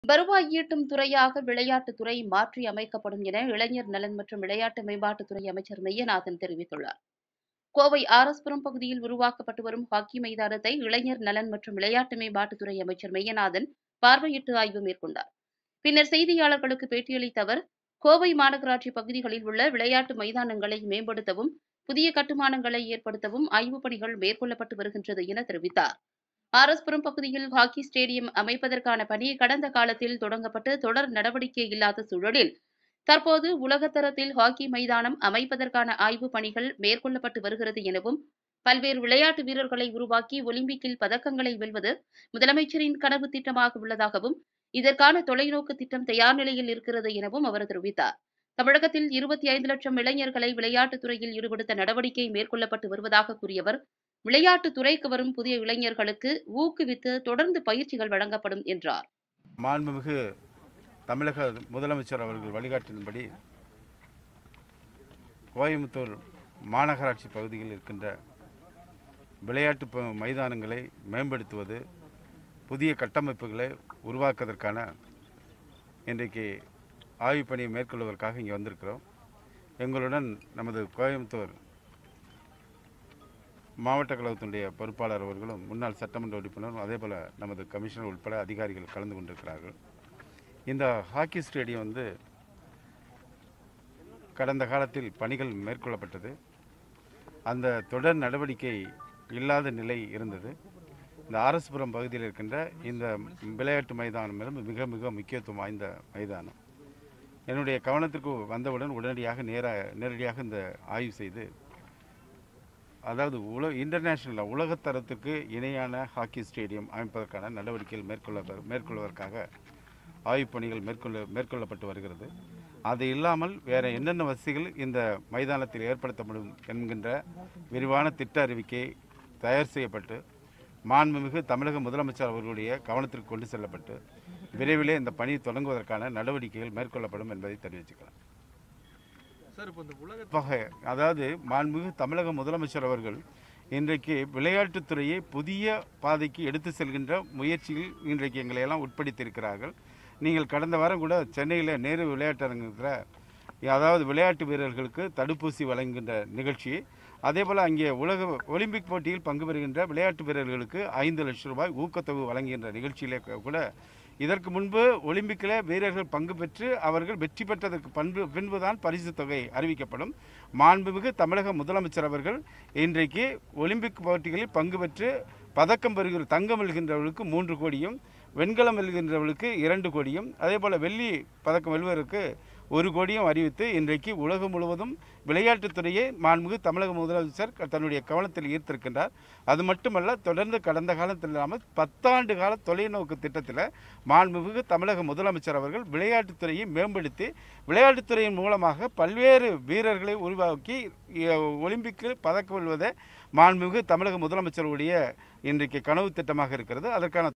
வருவாய் ஈட்டும் துறையாக விளையாட்டுத்துறை மாற்றி அமைக்கப்படும் என இளைஞர் நலன் மற்றும் விளையாட்டு மேம்பாட்டுத்துறை அமைச்சர் மெய்யநாதன் தெரிவித்துள்ளார் கோவை ஆரஸ்புரம் பகுதியில் உருவாக்கப்பட்டு வரும் ஹாக்கி மைதானத்தை இளைஞர் நலன் மற்றும் விளையாட்டு மேம்பாட்டுத்துறை அமைச்சர் மெய்யநாதன் பார்வையிட்டு ஆய்வு மேற்கொண்டார் பின்னர் செய்தியாளர்களுக்கு பேட்டியளித்த அவர் கோவை மாநகராட்சி பகுதிகளில் உள்ள விளையாட்டு மைதானங்களை மேம்படுத்தவும் புதிய கட்டுமானங்களை ஏற்படுத்தவும் ஆய்வுப் பணிகள் மேற்கொள்ளப்பட்டு வருகின்றது என தெரிவித்தார் ஆரஸ்புரம் பகுதியில் ஹாக்கி ஸ்டேடியம் அமைப்பதற்கான பணி கடந்த காலத்தில் தொடங்கப்பட்டு தொடர் நடவடிக்கை இல்லாத சூழலில் தற்போது உலகத்தரத்தில் ஹாக்கி மைதானம் அமைப்பதற்கான ஆய்வுப் பணிகள் மேற்கொள்ளப்பட்டு வருகிறது எனவும் பல்வேறு விளையாட்டு வீரர்களை உருவாக்கி ஒலிம்பிக்கில் பதக்கங்களை வெல்வது முதலமைச்சரின் கனவு திட்டமாக உள்ளதாகவும் இதற்கான தொலைநோக்கு திட்டம் தயார் நிலையில் இருக்கிறது எனவும் அவர் தெரிவித்தார் தமிழகத்தில் இருபத்தி ஐந்து லட்சம் இளைஞர்களை விளையாட்டுத் துறையில் ஈடுபடுத்த நடவடிக்கை மேற்கொள்ளப்பட்டு வருவதாக கூறியவர் விளையாட்டுத் துறைக்கு வரும் புதிய இளைஞர்களுக்கு ஊக்குவித்து தொடர்ந்து பயிற்சிகள் வழங்கப்படும் என்றார் மாண்புமிகு தமிழக முதலமைச்சர் அவர்கள் வழிகாட்டின்படி கோயம்புத்தூர் மாநகராட்சி பகுதியில் இருக்கின்ற விளையாட்டு ப- மைதானங்களை மேம்படுத்துவது புதிய கட்டமைப்புகளை உருவாக்குவதற்கான இன்றைக்கு ஆய்வுப் பணியை மேற்கொள்வதற்காக இங்கே வந்திருக்கிறோம் எங்களுடன் நமது கோயம்புத்தூர் மாவட்ட கழகத்தினுடைய பொறுப்பாளர் அவர்களும் முன்னாள் சட்டமன்ற உறுப்பினரும் அதேபோல் நமது கமிஷனர் உட்பட அதிகாரிகள் கலந்து கொண்டிருக்கிறார்கள் இந்த ஹாக்கி ஸ்டேடியம் வந்து கடந்த காலத்தில் பணிகள் மேற்கொள்ளப்பட்டது அந்த தொடர் நடவடிக்கை இல்லாத நிலை இருந்தது இந்த ஆர்எஸ்புரம் பகுதியில் இருக்கின்ற இந்த விளையாட்டு மைதானம் என்பது மிக மிக முக்கியத்துவம் வாய்ந்த மைதானம் என்னுடைய கவனத்திற்கு வந்தவுடன் உடனடியாக நேர நேரடியாக இந்த ஆய்வு செய்து அதாவது உல இன்டர்நேஷ்னல் உலகத்தரத்துக்கு இணையான ஹாக்கி ஸ்டேடியம் அமைப்பதற்கான நடவடிக்கைகள் மேற்கொள்ள மேற்கொள்வதற்காக ஆய்வுப் பணிகள் மேற்கொள்ள மேற்கொள்ளப்பட்டு வருகிறது அது இல்லாமல் வேறு என்னென்ன வசதிகள் இந்த மைதானத்தில் ஏற்படுத்தப்படும் என்கின்ற விரிவான திட்ட அறிவிக்கை தயார் செய்யப்பட்டு மாண்புமிகு தமிழக முதலமைச்சர் அவர்களுடைய கவனத்திற்கு கொண்டு செல்லப்பட்டு விரைவிலே இந்த பணி தொடங்குவதற்கான நடவடிக்கைகள் மேற்கொள்ளப்படும் என்பதை தெரிவிச்சுக்கலாம் சார் இப்போ இந்த உலக வகை அதாவது மாண்புமிகு தமிழக முதலமைச்சர் அவர்கள் இன்றைக்கு விளையாட்டுத்துறையை புதிய பாதைக்கு எடுத்து செல்கின்ற முயற்சியில் இன்றைக்கு எங்களை எல்லாம் உட்படுத்தியிருக்கிறார்கள் நீங்கள் கடந்த வாரம் கூட சென்னையில் நேரு விளையாட்டரங்கத்தில் அதாவது விளையாட்டு வீரர்களுக்கு தடுப்பூசி வழங்குகின்ற நிகழ்ச்சி அதேபோல் அங்கே உலக ஒலிம்பிக் போட்டியில் பங்கு பெறுகின்ற விளையாட்டு வீரர்களுக்கு ஐந்து லட்சம் ரூபாய் ஊக்கத்தொகை வழங்குகின்ற நிகழ்ச்சியிலே கூட இதற்கு முன்பு ஒலிம்பிக்கில் வீரர்கள் பங்கு பெற்று அவர்கள் வெற்றி பெற்றதற்கு பண்பு பின்புதான் பரிசு தொகை அறிவிக்கப்படும் மாண்புமிகு தமிழக முதலமைச்சர் அவர்கள் இன்றைக்கு ஒலிம்பிக் போட்டிகளில் பங்கு பெற்று பதக்கம் பெறுகிற தங்கம் வெல்கின்றவர்களுக்கு மூன்று கோடியும் வெண்கலம் வெல்கின்றவர்களுக்கு இரண்டு கோடியும் அதேபோல் வெள்ளி பதக்கம் வெல்வதற்கு ஒரு கோடியும் அறிவித்து இன்றைக்கு உலகம் முழுவதும் விளையாட்டுத்துறையை மாண்புமிகு தமிழக முதலமைச்சர் தன்னுடைய கவனத்தில் ஈர்த்திருக்கின்றார் அது மட்டுமல்ல தொடர்ந்து கடந்த காலத்தில் இல்லாமல் பத்தாண்டு கால தொலைநோக்கு திட்டத்தில் மாண்புமிகு தமிழக முதலமைச்சர் அவர்கள் விளையாட்டுத்துறையை மேம்படுத்தி விளையாட்டுத்துறையின் மூலமாக பல்வேறு வீரர்களை உருவாக்கி இ- ஒலிம்பிக்கில் பதக்கம் வெல்வதே மாண்புமிகு தமிழக முதலமைச்சருடைய இன்றைக்கு கனவு திட்டமாக இருக்கிறது அதற்கான